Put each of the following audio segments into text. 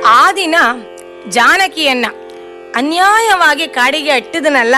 ಆ ದಿನ ಜಾನಕಿಯನ್ನ ಅನ್ಯಾಯವಾಗಿ ಕಾಡಿಗೆ ಅಟ್ಟಿದನಲ್ಲ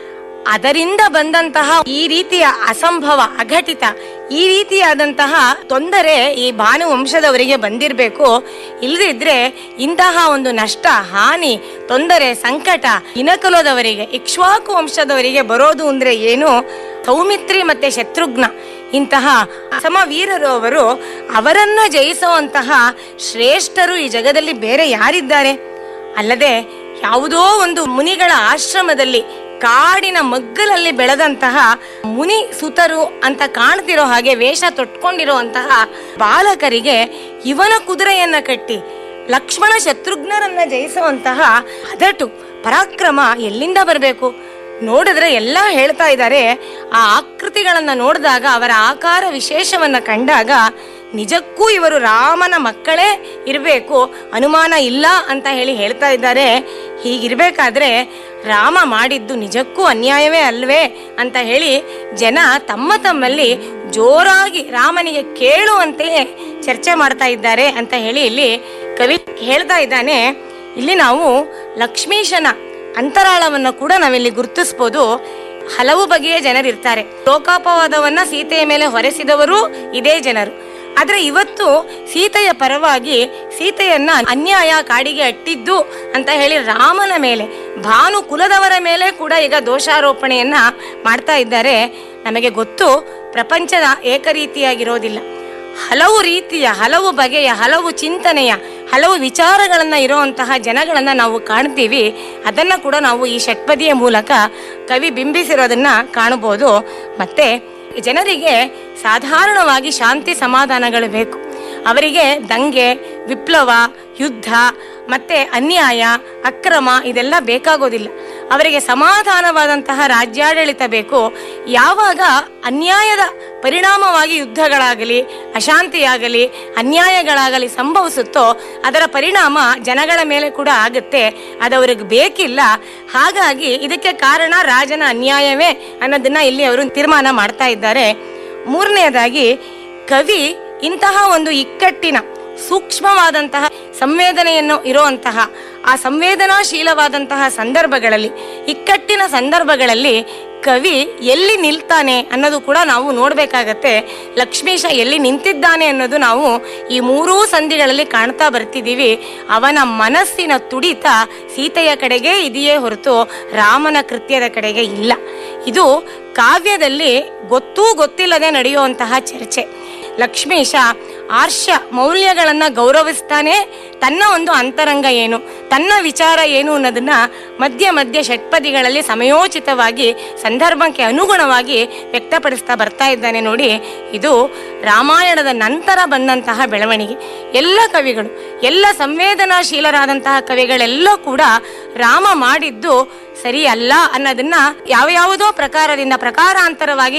ಅದರಿಂದ ಬಂದಂತಹ ಈ ರೀತಿಯ ಅಸಂಭವ ಅಘಟಿತ ಈ ರೀತಿಯಾದಂತಹ ತೊಂದರೆ ಈ ಭಾನು ವಂಶದವರಿಗೆ ಬಂದಿರಬೇಕು ಇಲ್ಲದಿದ್ರೆ ಇಂತಹ ಒಂದು ನಷ್ಟ ಹಾನಿ ತೊಂದರೆ ಸಂಕಟ ಇನಕುಲದವರಿಗೆ ಇಕ್ಷ್ವಾಕು ವಂಶದವರಿಗೆ ಬರೋದು ಅಂದ್ರೆ ಏನು ಸೌಮಿತ್ರಿ ಮತ್ತೆ ಶತ್ರುಘ್ನ ಇಂತಹ ಸಮವೀರರು ಅವರು ಅವರನ್ನ ಜಯಿಸುವಂತಹ ಶ್ರೇಷ್ಠರು ಈ ಜಗದಲ್ಲಿ ಬೇರೆ ಯಾರಿದ್ದಾರೆ ಅಲ್ಲದೆ ಯಾವುದೋ ಒಂದು ಮುನಿಗಳ ಆಶ್ರಮದಲ್ಲಿ ಕಾಡಿನ ಮಗ್ಗಲಲ್ಲಿ ಬೆಳೆದಂತಹ ಮುನಿ ಸುತರು ಅಂತ ಕಾಣ್ತಿರೋ ಹಾಗೆ ವೇಷ ತೊಟ್ಕೊಂಡಿರುವಂತಹ ಬಾಲಕರಿಗೆ ಇವನ ಕುದುರೆಯನ್ನ ಕಟ್ಟಿ ಲಕ್ಷ್ಮಣ ಶತ್ರುಘ್ನರನ್ನ ಜಯಿಸುವಂತಹ ಅದಟು ಪರಾಕ್ರಮ ಎಲ್ಲಿಂದ ಬರಬೇಕು ನೋಡಿದ್ರೆ ಎಲ್ಲ ಹೇಳ್ತಾ ಇದ್ದಾರೆ ಆ ಆಕೃತಿಗಳನ್ನ ನೋಡಿದಾಗ ಅವರ ಆಕಾರ ವಿಶೇಷವನ್ನ ಕಂಡಾಗ ನಿಜಕ್ಕೂ ಇವರು ರಾಮನ ಮಕ್ಕಳೇ ಇರಬೇಕು ಅನುಮಾನ ಇಲ್ಲ ಅಂತ ಹೇಳಿ ಹೇಳ್ತಾ ಇದ್ದಾರೆ ಹೀಗಿರ್ಬೇಕಾದ್ರೆ ರಾಮ ಮಾಡಿದ್ದು ನಿಜಕ್ಕೂ ಅನ್ಯಾಯವೇ ಅಲ್ವೇ ಅಂತ ಹೇಳಿ ಜನ ತಮ್ಮ ತಮ್ಮಲ್ಲಿ ಜೋರಾಗಿ ರಾಮನಿಗೆ ಕೇಳುವಂತೆಯೇ ಚರ್ಚೆ ಮಾಡ್ತಾ ಇದ್ದಾರೆ ಅಂತ ಹೇಳಿ ಇಲ್ಲಿ ಕವಿ ಹೇಳ್ತಾ ಇದ್ದಾನೆ ಇಲ್ಲಿ ನಾವು ಲಕ್ಷ್ಮೀಶನ ಅಂತರಾಳವನ್ನು ಕೂಡ ನಾವಿಲ್ಲಿ ಗುರುತಿಸ್ಬೋದು ಹಲವು ಬಗೆಯ ಜನರಿರ್ತಾರೆ ಲೋಕಾಪವಾದವನ್ನ ಸೀತೆಯ ಮೇಲೆ ಹೊರೆಸಿದವರು ಇದೇ ಜನರು ಆದ್ರೆ ಇವತ್ತು ಸೀತೆಯ ಪರವಾಗಿ ಸೀತೆಯನ್ನ ಅನ್ಯಾಯ ಕಾಡಿಗೆ ಅಟ್ಟಿದ್ದು ಅಂತ ಹೇಳಿ ರಾಮನ ಮೇಲೆ ಭಾನು ಕುಲದವರ ಮೇಲೆ ಕೂಡ ಈಗ ದೋಷಾರೋಪಣೆಯನ್ನ ಮಾಡ್ತಾ ಇದ್ದಾರೆ ನಮಗೆ ಗೊತ್ತು ಪ್ರಪಂಚದ ಏಕರೀತಿಯಾಗಿರೋದಿಲ್ಲ ಹಲವು ರೀತಿಯ ಹಲವು ಬಗೆಯ ಹಲವು ಚಿಂತನೆಯ ಹಲವು ವಿಚಾರಗಳನ್ನ ಇರುವಂತಹ ಜನಗಳನ್ನ ನಾವು ಕಾಣ್ತೀವಿ ಅದನ್ನ ಕೂಡ ನಾವು ಈ ಷಟ್ಪದಿಯ ಮೂಲಕ ಕವಿ ಬಿಂಬಿಸಿರೋದನ್ನ ಕಾಣಬಹುದು ಮತ್ತೆ ಜನರಿಗೆ ಸಾಧಾರಣವಾಗಿ ಶಾಂತಿ ಸಮಾಧಾನಗಳು ಬೇಕು ಅವರಿಗೆ ದಂಗೆ ವಿಪ್ಲವ ಯುದ್ಧ ಮತ್ತೆ ಅನ್ಯಾಯ ಅಕ್ರಮ ಇದೆಲ್ಲ ಬೇಕಾಗೋದಿಲ್ಲ ಅವರಿಗೆ ಸಮಾಧಾನವಾದಂತಹ ರಾಜ್ಯಾಡಳಿತ ಬೇಕು ಯಾವಾಗ ಅನ್ಯಾಯದ ಪರಿಣಾಮವಾಗಿ ಯುದ್ಧಗಳಾಗಲಿ ಅಶಾಂತಿಯಾಗಲಿ ಅನ್ಯಾಯಗಳಾಗಲಿ ಸಂಭವಿಸುತ್ತೋ ಅದರ ಪರಿಣಾಮ ಜನಗಳ ಮೇಲೆ ಕೂಡ ಆಗುತ್ತೆ ಅದು ಅವ್ರಿಗೆ ಬೇಕಿಲ್ಲ ಹಾಗಾಗಿ ಇದಕ್ಕೆ ಕಾರಣ ರಾಜನ ಅನ್ಯಾಯವೇ ಅನ್ನೋದನ್ನ ಇಲ್ಲಿ ಅವರು ತೀರ್ಮಾನ ಮಾಡ್ತಾ ಇದ್ದಾರೆ ಮೂರನೆಯದಾಗಿ ಕವಿ ಇಂತಹ ಒಂದು ಇಕ್ಕಟ್ಟಿನ ಸೂಕ್ಷ್ಮವಾದಂತಹ ಸಂವೇದನೆಯನ್ನು ಇರುವಂತಹ ಆ ಸಂವೇದನಾಶೀಲವಾದಂತಹ ಸಂದರ್ಭಗಳಲ್ಲಿ ಇಕ್ಕಟ್ಟಿನ ಸಂದರ್ಭಗಳಲ್ಲಿ ಕವಿ ಎಲ್ಲಿ ನಿಲ್ತಾನೆ ಅನ್ನೋದು ಕೂಡ ನಾವು ನೋಡ್ಬೇಕಾಗತ್ತೆ ಲಕ್ಷ್ಮೀಶ ಎಲ್ಲಿ ನಿಂತಿದ್ದಾನೆ ಅನ್ನೋದು ನಾವು ಈ ಮೂರೂ ಸಂಧಿಗಳಲ್ಲಿ ಕಾಣ್ತಾ ಬರ್ತಿದ್ದೀವಿ ಅವನ ಮನಸ್ಸಿನ ತುಡಿತ ಸೀತೆಯ ಕಡೆಗೆ ಇದೆಯೇ ಹೊರತು ರಾಮನ ಕೃತ್ಯದ ಕಡೆಗೆ ಇಲ್ಲ ಇದು ಕಾವ್ಯದಲ್ಲಿ ಗೊತ್ತೂ ಗೊತ್ತಿಲ್ಲದೆ ನಡೆಯುವಂತಹ ಚರ್ಚೆ ಲಕ್ಷ್ಮೀಶ ಆರ್ಷ ಮೌಲ್ಯಗಳನ್ನ ಗೌರವಿಸ್ತಾನೆ ತನ್ನ ಒಂದು ಅಂತರಂಗ ಏನು ತನ್ನ ವಿಚಾರ ಏನು ಅನ್ನೋದನ್ನ ಮಧ್ಯ ಮಧ್ಯ ಷಟ್ಪದಿಗಳಲ್ಲಿ ಸಮಯೋಚಿತವಾಗಿ ಸಂದರ್ಭಕ್ಕೆ ಅನುಗುಣವಾಗಿ ವ್ಯಕ್ತಪಡಿಸ್ತಾ ಬರ್ತಾ ಇದ್ದಾನೆ ನೋಡಿ ಇದು ರಾಮಾಯಣದ ನಂತರ ಬಂದಂತಹ ಬೆಳವಣಿಗೆ ಎಲ್ಲ ಕವಿಗಳು ಎಲ್ಲ ಸಂವೇದನಾಶೀಲರಾದಂತಹ ಕವಿಗಳೆಲ್ಲ ಕೂಡ ರಾಮ ಮಾಡಿದ್ದು ಸರಿ ಅಲ್ಲ ಅನ್ನೋದನ್ನ ಯಾವ ಯಾವುದೋ ಪ್ರಕಾರದಿಂದ ಪ್ರಕಾರಾಂತರವಾಗಿ